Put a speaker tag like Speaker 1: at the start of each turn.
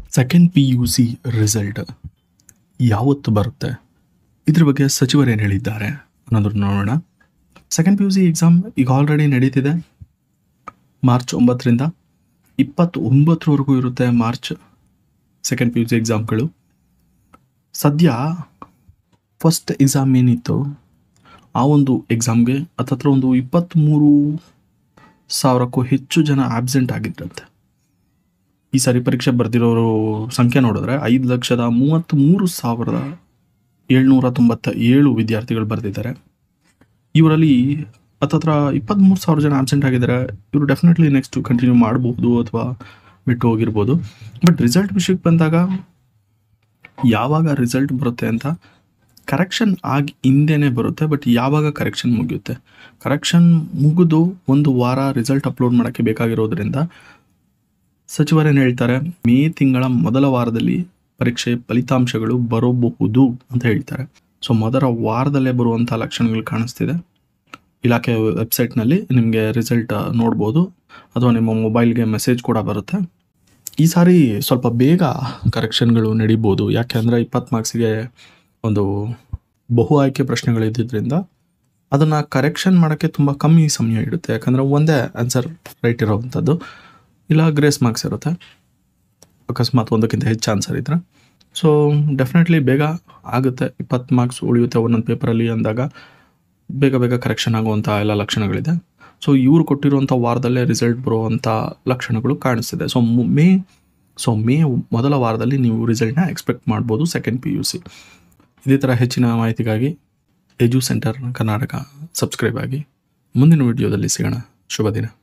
Speaker 1: second P U C result ಯಾವತ್ತು ಬರುತ್ತೆ ಇದ್ರ ಬಗ್ಗೆ ಸಚಿವರು ಏನು ಹೇಳಿದ್ದಾರೆ ಅನ್ನೋದನ್ನ ನೋಡೋಣ second P U C exam ಈಗ ಆಲ್ರೆಡಿ ನಡೀತಿದೆ ಮಾರ್ಚ್ ಒಂಬತ್ತರಿಂದ ಇಪ್ಪತ್ತು ಒಂಬತ್ತರವರೆಗೂ ಇರುತ್ತೆ March second P U C ಎಕ್ಸಾಮ್ಗಳು ಸದ್ಯ ಫಸ್ಟ್ ಎಕ್ಸಾಮ್ ಏನಿತ್ತು ಆ ಒಂದು ಎಕ್ಸಾಮ್ಗೆ ಹತ್ತತ್ರ ಒಂದು ಇಪ್ಪತ್ತ್ಮೂರು ಸಾವಿರಕ್ಕೂ ಹೆಚ್ಚು ಜನ ಆಬ್ಸೆಂಟ್ ಆಗಿದ್ರಂತೆ ಈ ಸಾರಿ ಪರೀಕ್ಷೆ ಬರೆದಿರೋರು ಸಂಖ್ಯೆ ನೋಡಿದ್ರೆ ಐದು ಲಕ್ಷದ ಮೂವತ್ತ್ಮೂರು ಸಾವಿರದ ಏಳ್ನೂರ ತೊಂಬತ್ತ ಏಳು ವಿದ್ಯಾರ್ಥಿಗಳು ಬರೆದಿದ್ದಾರೆ ಇವರಲ್ಲಿ ಹತ್ತತ್ರ ಇಪ್ಪತ್ತ್ಮೂರು ಸಾವಿರ ಜನ ಆಬ್ಸೆಂಟ್ ಆಗಿದ್ದಾರೆ ಇವರು ಡೆಫಿನೆಟ್ಲಿ ನೆಕ್ಸ್ಟ್ ಕಂಟಿನ್ಯೂ ಮಾಡ್ಬೋದು ಅಥವಾ ಬಿಟ್ಟು ಹೋಗಿರ್ಬೋದು ಬಟ್ ರಿಸಲ್ಟ್ ವಿಷಯಕ್ಕೆ ಬಂದಾಗ ಯಾವಾಗ ರಿಸಲ್ಟ್ ಬರುತ್ತೆ ಅಂತ ಕರೆಕ್ಷನ್ ಆಗಿ ಹಿಂದೆನೇ ಬರುತ್ತೆ ಬಟ್ ಯಾವಾಗ ಕರೆಕ್ಷನ್ ಮುಗಿಯುತ್ತೆ ಕರೆಕ್ಷನ್ ಮುಗಿದು ಒಂದು ವಾರ ರಿಸಲ್ಟ್ ಅಪ್ಲೋಡ್ ಮಾಡೋಕ್ಕೆ ಬೇಕಾಗಿರೋದ್ರಿಂದ ಸಚಿವರೇನು ಹೇಳ್ತಾರೆ ಮೇ ತಿಂಗಳ ಮೊದಲ ವಾರದಲ್ಲಿ ಪರೀಕ್ಷೆ ಫಲಿತಾಂಶಗಳು ಬರಬಹುದು ಅಂತ ಹೇಳ್ತಾರೆ ಸೊ ಮೊದಲ ವಾರದಲ್ಲೇ ಬರುವಂಥ ಲಕ್ಷಣಗಳು ಕಾಣಿಸ್ತಿದೆ ಇಲಾಖೆ ವೆಬ್ಸೈಟ್ನಲ್ಲಿ ನಿಮಗೆ ರಿಸಲ್ಟ್ ನೋಡ್ಬೋದು ಅಥವಾ ನಿಮ್ಮ ಮೊಬೈಲ್ಗೆ ಮೆಸೇಜ್ ಕೂಡ ಬರುತ್ತೆ ಈ ಸಾರಿ ಸ್ವಲ್ಪ ಬೇಗ ಕರೆಕ್ಷನ್ಗಳು ನಡೀಬೋದು ಯಾಕೆಂದರೆ ಇಪ್ಪತ್ತು ಮಾರ್ಕ್ಸಿಗೆ ಒಂದು ಬಹು ಆಯ್ಕೆ ಪ್ರಶ್ನೆಗಳಿದ್ದರಿಂದ ಅದನ್ನು ಕರೆಕ್ಷನ್ ಮಾಡೋಕ್ಕೆ ತುಂಬ ಕಮ್ಮಿ ಸಮಯ ಇಡುತ್ತೆ ಯಾಕಂದರೆ ಒಂದೇ ಆನ್ಸರ್ ರೈಟ್ ಇರೋವಂಥದ್ದು ಇಲ್ಲ ಗ್ರೇಸ್ ಮಾರ್ಕ್ಸ್ ಇರುತ್ತೆ ಅಕಸ್ಮಾತ್ ಒಂದಕ್ಕಿಂತ ಹೆಚ್ಚು ಆನ್ಸರ್ ಇದ್ರೆ ಸೊ ಡೆಫಿನೆಟ್ಲಿ ಬೇಗ ಆಗುತ್ತೆ ಇಪ್ಪತ್ತು ಮಾರ್ಕ್ಸ್ ಉಳಿಯುತ್ತೆ ಒಂದೊಂದು ಪೇಪರಲ್ಲಿ ಅಂದಾಗ ಬೇಗ ಬೇಗ ಕರೆಕ್ಷನ್ ಆಗುವಂಥ ಎಲ್ಲ ಲಕ್ಷಣಗಳಿದೆ ಸೊ ಇವರು ಕೊಟ್ಟಿರುವಂಥ ವಾರದಲ್ಲೇ ರಿಸಲ್ಟ್ ಬರುವಂಥ ಲಕ್ಷಣಗಳು ಕಾಣಿಸ್ತಿದೆ ಸೊ ಮೇ ಸೊ ಮೇ ಮೊದಲ ವಾರದಲ್ಲಿ ನೀವು ರಿಸಲ್ಟ್ನ ಎಕ್ಸ್ಪೆಕ್ಟ್ ಮಾಡ್ಬೋದು ಸೆಕೆಂಡ್ ಪಿ ಯು ಸಿ ಇದೇ ಥರ ಹೆಚ್ಚಿನ ಮಾಹಿತಿಗಾಗಿ ಎಜು ಸೆಂಟರ್ ಕರ್ನಾಟಕ ಸಬ್ಸ್ಕ್ರೈಬ್ ಆಗಿ ಮುಂದಿನ ವಿಡಿಯೋದಲ್ಲಿ ಸಿಗೋಣ ಶುಭ ದಿನ